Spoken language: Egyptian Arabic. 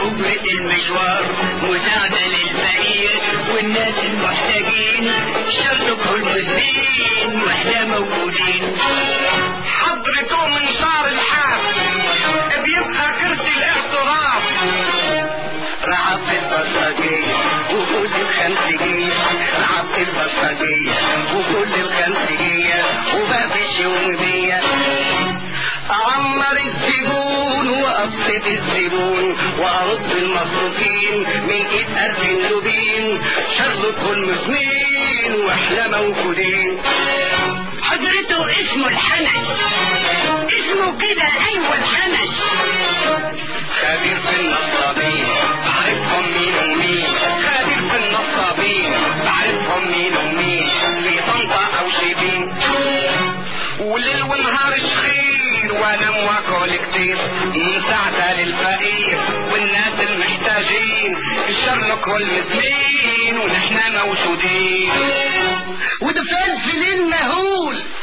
أجرة المشوار مساعدة للفقير والناس المحتاجين شرلوك هولمز واحنا موجودين حضرته من شعر الحاف بيبقى كرسي الاحتراف رعب البصرجية وكل الخمسجية رعب البصرجية وكل الخمسجية وباب الشومبية أعمر الزبون وأبسط الزبون وأرد المصروفين من إيد ألف اللبين شرلوك هولمز مين وإحنا موجودين حضرته اسمه الحنش اسمه كده أيوة الحنش خبير في النصابين بعرفهم مين ومين خبير في النصابين بعرفهم مين ومين في طنطا او شبين وليل ونهار شخير وانا مواكل كتير مساعدة للفقير والناس المحتاجين شرلوك هولمز مين ونحن موجودين ودفن في ليل مهول